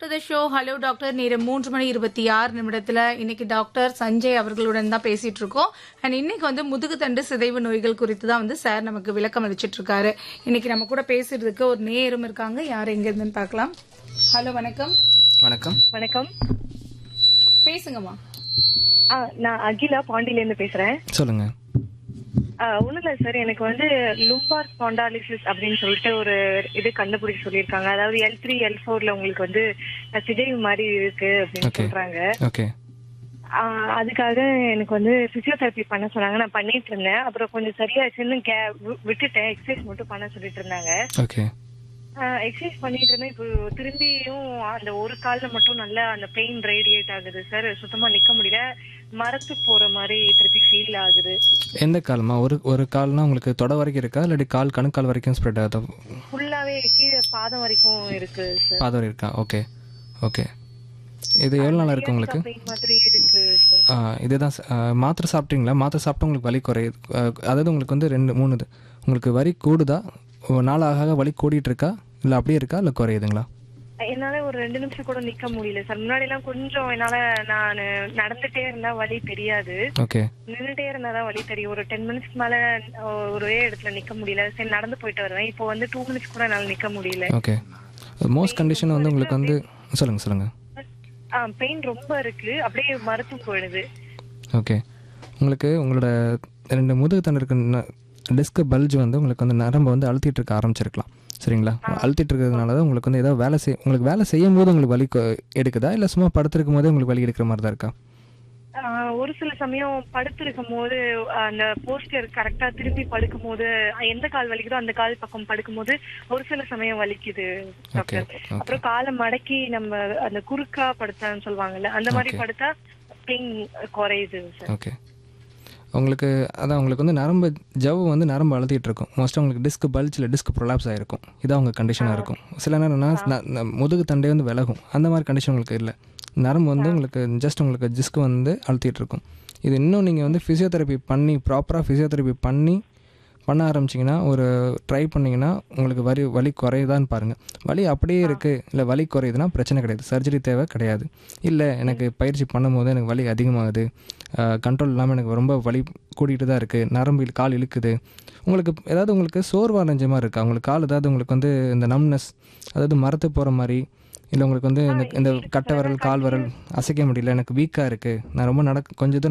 To the show hello doctor நேரம் மூன்று மணி இருபத்தி ஆறு நிமிடத்துல இன்னைக்கு டாக்டர் சஞ்சய் அவர்களுடன் தான் பேசிட்டு இருக்கோம் அண்ட் இன்னைக்கு வந்து முதுகுத்தண்டு சிதைவு நோய்கள் குறித்து தான் வந்து சார் நமக்கு விளக்கம் அளிச்சிட்டு இருக்காரு இன்னைக்கு நம்ம கூட பேசுறதுக்கு ஒரு நேரம் இருக்காங்க யார் எங்க இருந்துன்னு பார்க்கலாம் ஹலோ வணக்கம் வணக்கம் வணக்கம் பேசுங்கம்மா ஆ, நான் அகிலா பாண்டியில இருந்து பேசுறேன் சொல்லுங்க ஒண்ணும் இல்ல சார் எனக்கு வந்து லும்பார் ஸ்பாண்டாலிசிஸ் அப்படின்னு சொல்லிட்டு ஒரு இது கண்டுபிடிச்சு சொல்லியிருக்காங்க அதாவது எல் த்ரீ எல் ஃபோர்ல உங்களுக்கு வந்து அஹ், சிதைவு மாதிரி இருக்கு அப்படின்னு Okay. சொல்றாங்க ஓகே ஆ, அதுக்காக எனக்கு வந்து பிசியோதெரப்பி பண்ண சொன்னாங்க நான் பண்ணிட்டு இருந்தேன் அப்புறம் கொஞ்சம் சரியாச்சுன்னு கே வி- விட்டுட்டேன் எக்ஸசைஸ் மட்டும் பண்ண சொல்லிட்டு இருந்தாங்க ஓகே எக்ஸசைஸ் பண்ணிட்டு இருந்தேன் இப்போ திரும்பியும் அந்த ஒரு கால்ல மட்டும் நல்லா அந்த பெயின் ரேடியேட் ஆகுது சார் சுத்தமா நிக்க முடியல மரத்து போற மாதிரி திருப்பி ஃபீல் ஆகுது எந்த கால்மா ஒரு ஒரு கால்னா உங்களுக்கு தொட வரைக்கும் இருக்கா இல்லாட்டி கால் கணுக்கால் வரைக்கும் ஸ்ப்ரெட் ஆகுதா ஃபுல்லாவே கீழே பாதம் வரைக்கும் இருக்கு சார் பாதம் வரை இருக்கா ஓகே ஓகே இது எவ்வளோ நாளாக இருக்கு உங்களுக்கு பெயின் மாதிரி இருக்கு சார் ஆ, இதுதான் ச- ஆ, மாத்திரை சாப்பிட்டீங்களா மாத்திரை சாப்பிட்டா உங்களுக்கு வலி குறையுது ஆ, அதாவது உங்களுக்கு வந்து ரெண்டு மூணு இது உங்களுக்கு வலி கூடுதா ஒரு நாளாக ஆக வலி கூடிட்டு இருக்கா இல்லை அப்படியே இருக்கா இல்லை குறையுதுங்களா என்னால ஒரு ரெண்டு நிமிஷம் கூட நிக்க முடியல சார் முன்னாடி எல்லாம் கொஞ்சம் என்னால நான் நடந்துட்டே இருந்தா வலி தெரியாது ஓகே நின்னுட்டே இருந்தாதான் வலி தெரியும் ஒரு டென் மினிட்ஸ் மேல அஹ், ஒரே இடத்துல நிக்க முடியல சரி நடந்து போயிட்டு வருவேன் இப்போ வந்து டூ மினிட்ஸ் கூட என்னால நிக்க முடியல ஓகே மோஸ்ட் கண்டிஷன் வந்து உங்களுக்கு வந்து சொல்லுங்கள் சொல்லுங்கள் பெயின் ரொம்ப இருக்கு அப்படியே மறுத்து போயிடுது ஓகே உங்களுக்கு உங்களோட ரெண்டு முதுகு தண்டு இருக்க டிஸ்க் பல்ஜ் வந்து உங்களுக்கு வந்து நரம்பை வந்து அழுத்திட்டு இருக்க ஆரம்பிச்சிருக்கலாம் சரிங்களா அழுத்திட்டு இருக்கிறதுனால தான் உங்களுக்கு வந்து ஏதாவது வேலை செய் உங்களுக்கு வேலை செய்யும் போது உங்களுக்கு வலி கொ- எடுக்குதா இல்லை சும்மா படுத்திருக்கும் போதே உங்களுக்கு வலி எடுக்கிற மாதிரி தான் இருக்கா ஆஹ் ஒரு சில சமயம் படுத்திருக்கும் போது அந்த போஸ்டர் கரெக்டா திரும்பி படுக்கும் போது எந்த கால் வலிக்குதோ அந்த கால் பக்கம் படுக்கும் போது ஒரு சில சமயம் வலிக்குது ஓகே டாக்டர் அப்புறம் காலை மடக்கி நம்ம அந்த குறுக்கா படுத்தான்னு சொல்லுவாங்கல்ல அந்த மாதிரி Okay. படுத்தா பெயின் குறையுது சார் ஓகே உங்களுக்கு அதான் உங்களுக்கு வந்து நரம்பு ஜவ்வு வந்து நரம்பு அழுத்திட்டு இருக்கும் மோஸ்ட்டாக உங்களுக்கு டிஸ்க் பல்ஜ் இல்லை டிஸ்க் ப்ரொலாப்ஸ் ஆகிருக்கும் இதான் உங்கள் கண்டிஷனாக இருக்கும் சில நேரம்னா ந- ந- முதுகு தண்டே வந்து விலகும் அந்த மாதிரி கண்டிஷன் உங்களுக்கு இல்லை நரம்பு வந்து உங்களுக்கு ஜஸ்ட் உங்களுக்கு டிஸ்க் வந்து அழுத்திட்டு இருக்கும் இது இன்னும் நீங்கள் வந்து ஃபிசியோதெரப்பி பண்ணி ப்ராப்பராக ஃபிசியோதெரப்பி பண்ணி பண்ண ஆரம்பிச்சிங்கன்னா ஒரு ட்ரை பண்ணிங்கன்னா உங்களுக்கு வலி வலி குறையுதான்னு பாருங்கள் வலி அப்படியே இருக்குது இல்லை வலி குறையுதுன்னா பிரச்சனை கிடையாது சர்ஜரி தேவை கிடையாது இல்லை எனக்கு பயிற்சி பண்ணும்போது எனக்கு வலி அதிகமாகுது கண்ட்ரோல் இல்லாமல் எனக்கு ரொம்ப வலி கூட்டிகிட்டு தான் இருக்குது நரம்பு இழு- கால் இழுக்குது உங்களுக்கு ஏதாவது உங்களுக்கு சோர்வா அடைஞ்ச மாதிரி இருக்கா உங்களுக்கு கால் ஏதாவது உங்களுக்கு வந்து இந்த நம்னஸ் அதாவது மரத்து போகிற மாதிரி இல்லை உங்களுக்கு வந்து இந்த இந்த கட்டை விரல் கால் விரல் அசைக்க முடியல எனக்கு வீக்காக இருக்குது நான் ரொம்ப நடக்க கொஞ்சம் தூரம்